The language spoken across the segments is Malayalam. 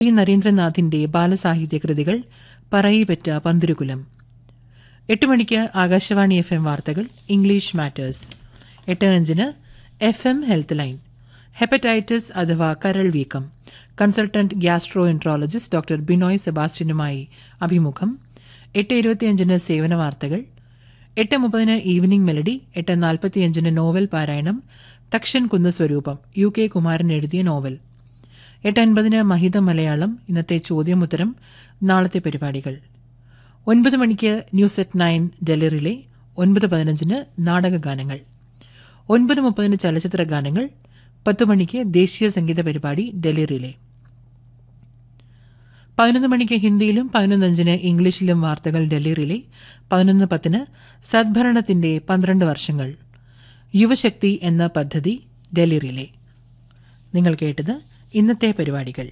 ഇ നരേന്ദ്രനാഥിന്റെ ബാലസാഹിത്യ കൃതികൾ പറയിപെറ്റ പന്തിരുകുലം എട്ട് മണിക്ക് ആകാശവാണി എഫ് എം വാർത്തകൾ ഇംഗ്ലീഷ് മാറ്റേഴ്സ് എട്ട് അഞ്ചിന് F M health line hepatitis അഥവാ കരൾ വീക്കം consultant gastro enterologist doctor Binoy സെബാസ്റ്റ്യനുമായി അഭിമുഖം എട്ട് ഇരുപത്തിയഞ്ചിന് സേവന വാർത്തകൾ എട്ട് മുപ്പതിന് ഈവനിംഗ് മെലഡി എട്ട് നാൽപ്പത്തിയഞ്ചിന് നോവൽ പാരായണം തക്ഷൻ കുന്ന് സ്വരൂപം യു കെ കുമാരൻ എഴുതിയ നോവൽ എട്ട് അൻപതിന് മഹിത മലയാളം ഇന്നത്തെ ചോദ്യമുത്തരം നാളത്തെ പരിപാടികൾ ഒൻപത് മണിക്ക് ന്യൂസ് അറ്റ് നയൻ ഡൽഹിയിലെ ഒൻപത് പതിനഞ്ചിന് നാടകഗാനങ്ങൾ ഒൻപത് മുപ്പതിന് ചലച്ചിത്ര ഗാനങ്ങൾ പത്ത് മണിക്ക് ദേശീയ സംഗീത പരിപാടി ഡൽഹിയിലെ പതിനൊന്ന് മണിക്ക് ഹിന്ദിയിലും പതിനൊന്നഞ്ചിന് ഇംഗ്ലീഷിലും വാർത്തകൾ ഡൽഹിയിലെ പതിനൊന്ന് പത്തിന് സദ്ഭരണത്തിന്റെ പന്ത്രണ്ട് വർഷങ്ങൾ യുവശക്തി എന്ന പദ്ധതി ഡൽഹിയിലെ നിങ്ങൾ കേട്ടത് ഇന്നത്തെ പരിപാടികൾ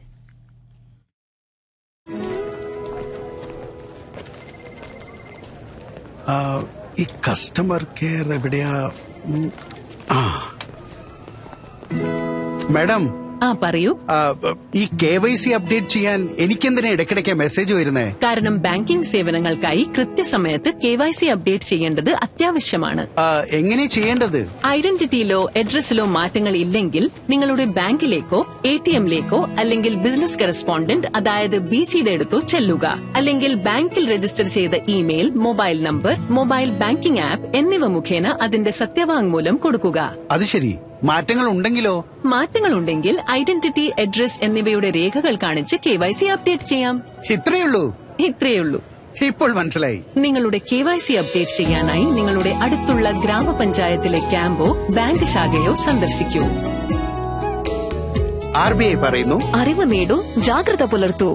ആ, ഈ കസ്റ്റമർ കെയർ എവിടെയാ ഉം, ആ മാഡം ആ പറയൂ ആ, ഈ കെ വൈ സി അപ്ഡേറ്റ് ചെയ്യാൻ എനിക്കെന്തിനാ ഇടയ്ക്കിടയ്ക്ക് മെസ്സേജ് വരുന്നേ കാരണം ബാങ്കിംഗ് സേവനങ്ങൾക്കായി കൃത്യസമയത്ത് കെ വൈ സി അപ്ഡേറ്റ് ചെയ്യേണ്ടത് അത്യാവശ്യമാണ് ആ, എങ്ങനെ ചെയ്യേണ്ടത് ഐഡന്റിറ്റിയിലോ അഡ്രസ്സിലോ മാറ്റങ്ങൾ ഇല്ലെങ്കിൽ നിങ്ങളുടെ ബാങ്കിലേക്കോ എ ടി എമ്മിലേക്കോ അല്ലെങ്കിൽ ബിസിനസ് കറസ്പോണ്ടന്റ് അതായത് ബി സിയുടെ അടുത്തോ ചെല്ലുക അല്ലെങ്കിൽ ബാങ്കിൽ രജിസ്റ്റർ ചെയ്ത email mobile number mobile banking app എന്നിവ മുഖേന അതിന്റെ സത്യവാങ്മൂലം കൊടുക്കുക അത് ശരി മാറ്റങ്ങൾ ഉണ്ടെങ്കിലോ മാറ്റങ്ങളുണ്ടെങ്കിൽ ഐഡന്റിറ്റി അഡ്രസ് എന്നിവയുടെ രേഖകൾ കാണിച്ച് കെ വൈ സി അപ്ഡേറ്റ് ചെയ്യാം ഇത്രയുള്ളൂ ഇത്രയുള്ളൂ ഇപ്പോൾ മനസ്സിലായി നിങ്ങളുടെ കെ വൈ സി അപ്ഡേറ്റ് ചെയ്യാനായി നിങ്ങളുടെ അടുത്തുള്ള ഗ്രാമപഞ്ചായത്തിലെ ക്യാമ്പോ ബാങ്ക് ശാഖയോ സന്ദർശിക്കൂ ആർ ബി ഐ പറയുന്നു അറിവ് നേടൂ ജാഗ്രത പുലർത്തൂ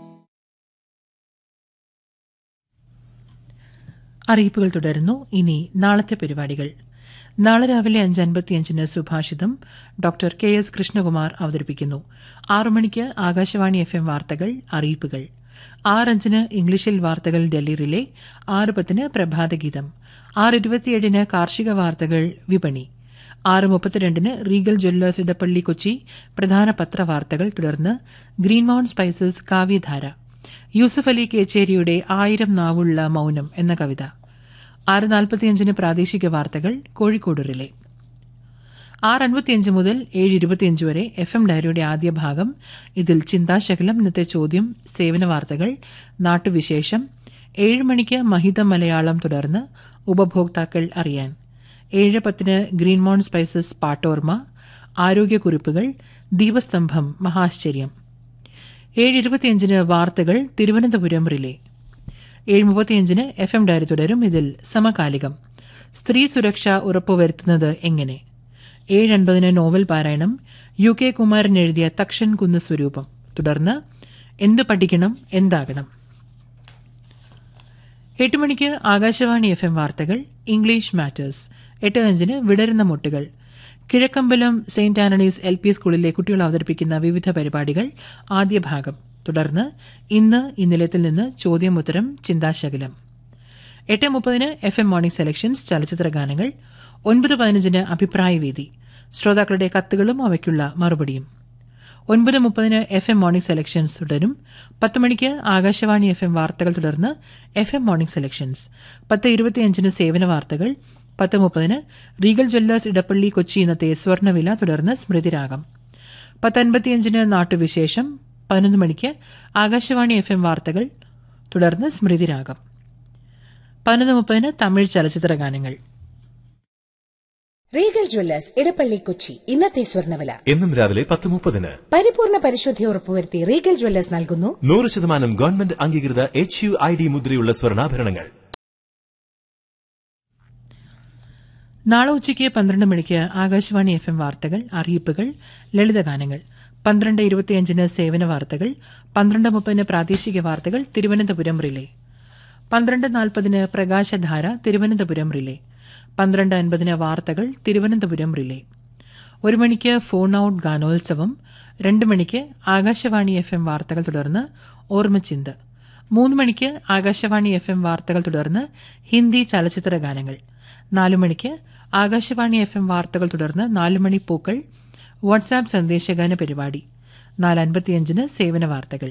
അറിയിപ്പുകൾ തുടരുന്നു ഇനി നാളത്തെ പരിപാടികൾ നാളെ രാവിലെ അഞ്ച് അൻപത്തിയഞ്ചിന് സുഭാഷിതം ഡോക്ടർ കെ എസ് കൃഷ്ണകുമാർ അവതരിപ്പിക്കുന്നു ആറു മണിക്ക് ആകാശവാണി എഫ് എം വാർത്തകൾ അറിയിപ്പുകൾ ആറഞ്ചിന് ഇംഗ്ലീഷിൽ വാർത്തകൾ ഡൽഹി റിലേ ആറ് പത്തിന് പ്രഭാതഗീതം ആറ് ഇരുപത്തിയേഴിന് കാർഷിക വാർത്തകൾ വിപണി ആറ് മുപ്പത്തിരണ്ടിന് റീഗൽ ജ്വല്ലേഴ്സ് ഇടപ്പള്ളി കൊച്ചി പ്രധാന പത്രവാർത്തകൾ തുടർന്ന് ഗ്രീൻ മൗണ്ട് സ്പൈസസ് കാവ്യധാര യൂസഫ് അലി കേച്ചേരിയുടെ ആയിരം നാവുള്ള മൗനം എന്ന കവിത ആറ് നാൽപ്പത്തിയഞ്ചിന് പ്രാദേശിക വാർത്തകൾ കോഴിക്കോട് റിലേ ആറ് അൻപത്തിയഞ്ച് മുതൽ ഏഴ് ഇരുപത്തിയഞ്ച് വരെ എഫ് എം ഡയറിയുടെ ആദ്യ ഭാഗം ഇതിൽ ചിന്താശകലം ഇന്നത്തെ ചോദ്യം സേവന വാർത്തകൾ നാട്ടുവിശേഷം ഏഴ് മണിക്ക് മഹിത മലയാളം തുടർന്ന് ഉപഭോക്താക്കൾ അറിയാൻ ഏഴ് പത്തിന് ഗ്രീൻമോൺ സ്പൈസസ് പാട്ടോർമ ആരോഗ്യക്കുറിപ്പുകൾ ദീപസ്തംഭം മഹാശ്ചര്യം ഏഴ് ഇരുപത്തിയഞ്ചിന് വാർത്തകൾ തിരുവനന്തപുരം റിലേ ഏഴ് മുപ്പത്തിയഞ്ചിന് എഫ് എം ഡയറി തുടരും ഇതിൽ സമകാലികം സ്ത്രീ സുരക്ഷ ഉറപ്പുവരുത്തുന്നത് എങ്ങനെ ഏഴ് അൻപതിന് നോവൽ പാരായണം യു കെ കുമാരൻ എഴുതിയ തക്ഷൻ കുന്ന് സ്വരൂപം തുടർന്ന് എന്ത് പഠിക്കണം എന്താകണം എട്ട് മണിക്ക് ആകാശവാണി എഫ് എം വാർത്തകൾ ഇംഗ്ലീഷ് മാറ്റേഴ്സ് എട്ട് അഞ്ചിന് വിടരുന്ന മുട്ടുകൾ കിഴക്കമ്പലം സെയിന്റ് ആന്റണീസ് എൽ പി സ്കൂളിലെ കുട്ടികൾ അവതരിപ്പിക്കുന്ന വിവിധ പരിപാടികൾ ആദ്യ ഭാഗം തുടർന്ന് ഇന്ന് ഇന്നലത്തിൽ നിന്ന് ചോദ്യമുത്തരം ചിന്താശകലം എട്ട് മുപ്പതിന് എഫ് എം മോർണിംഗ് സെലക്ഷൻസ് ചലച്ചിത്ര ഗാനങ്ങൾ ഒൻപത് പതിനഞ്ചിന് അഭിപ്രായ വേദി ശ്രോതാക്കളുടെ കത്തുകളും അവയ്ക്കുള്ള മറുപടിയും ഒൻപത് മുപ്പതിന് എഫ് എം മോർണിംഗ് സെലക്ഷൻസ് തുടരും പത്ത് മണിക്ക് ആകാശവാണി എഫ് എം വാർത്തകൾ തുടർന്ന് എഫ് എം മോർണിംഗ് സെലക്ഷൻസ് പത്ത് ഇരുപത്തിയഞ്ചിന് സേവന വാർത്തകൾ പത്ത് മുപ്പതിന് റീഗൽ ജ്വല്ലേഴ്സ് ഇടപ്പള്ളി കൊച്ചി ഇന്നത്തെ സ്വർണ്ണവില തുടർന്ന് സ്മൃതിരാഗം പത്ത് അൻപത്തിയഞ്ചിന് നാട്ടുവിശേഷം പതിനൊന്ന് മണിക്ക് ആകാശവാണി എഫ് എം വാർത്തകൾ തുടർന്ന് സ്മൃതിരാഗം പതിനൊന്ന് മുപ്പതിന് തമിഴ് ചലച്ചിത്ര ഗാനങ്ങൾ റീഗൽ ജ്വല്ലേഴ്സ് ഇടപ്പള്ളി കൊച്ചി ഇന്നത്തെ സ്വർണ്ണവില എന്നും രാവിലെ പത്ത് മുപ്പതിന് പരിപൂർണ പരിശുദ്ധി ഉറപ്പുവരുത്തി റീഗൽ ജ്വല്ലേഴ്സ് നൽകുന്നു നൂറ് ശതമാനം ഗവൺമെന്റ് അംഗീകൃത എച്ച് യു ഐ ഡി മുദ്രയുള്ള സ്വർണ്ണാഭരണങ്ങൾ നാളെ ഉച്ചയ്ക്ക് പന്ത്രണ്ട് മണിക്ക് ആകാശവാണി എഫ് എം വാർത്തകൾ അറിയിപ്പുകൾ ലളിതഗാനങ്ങൾ പന്ത്രണ്ട് ഇരുപത്തിയഞ്ചിന് സേവന വാർത്തകൾ പന്ത്രണ്ട് മുപ്പതിന് പ്രാദേശിക വാർത്തകൾ തിരുവനന്തപുരം റിലേ പന്ത്രണ്ട് നാൽപ്പതിന് പ്രകാശധാര തിരുവനന്തപുരം റിലേ പന്ത്രണ്ട് അൻപതിന് വാർത്തകൾ തിരുവനന്തപുരം റിലേ ഒരു മണിക്ക് ഫോൺ ഔട്ട് ഗാനോത്സവം രണ്ട് മണിക്ക് ആകാശവാണി എഫ് എം വാർത്തകൾ തുടർന്ന് ഓർമ്മച്ചിന്ത് മൂന്ന് മണിക്ക് ആകാശവാണി എഫ് എം വാർത്തകൾ തുടർന്ന് ഹിന്ദി ചലച്ചിത്ര ഗാനങ്ങൾ നാലു മണിക്ക് ആകാശവാണി എഫ് എം വാർത്തകൾ തുടർന്ന് നാലു മണി പൂക്കൾ വാട്സാപ്പ് സന്ദേശഗാന പരിപാടി നാല് അൻപത്തിയഞ്ചിന് സേവന വാർത്തകൾ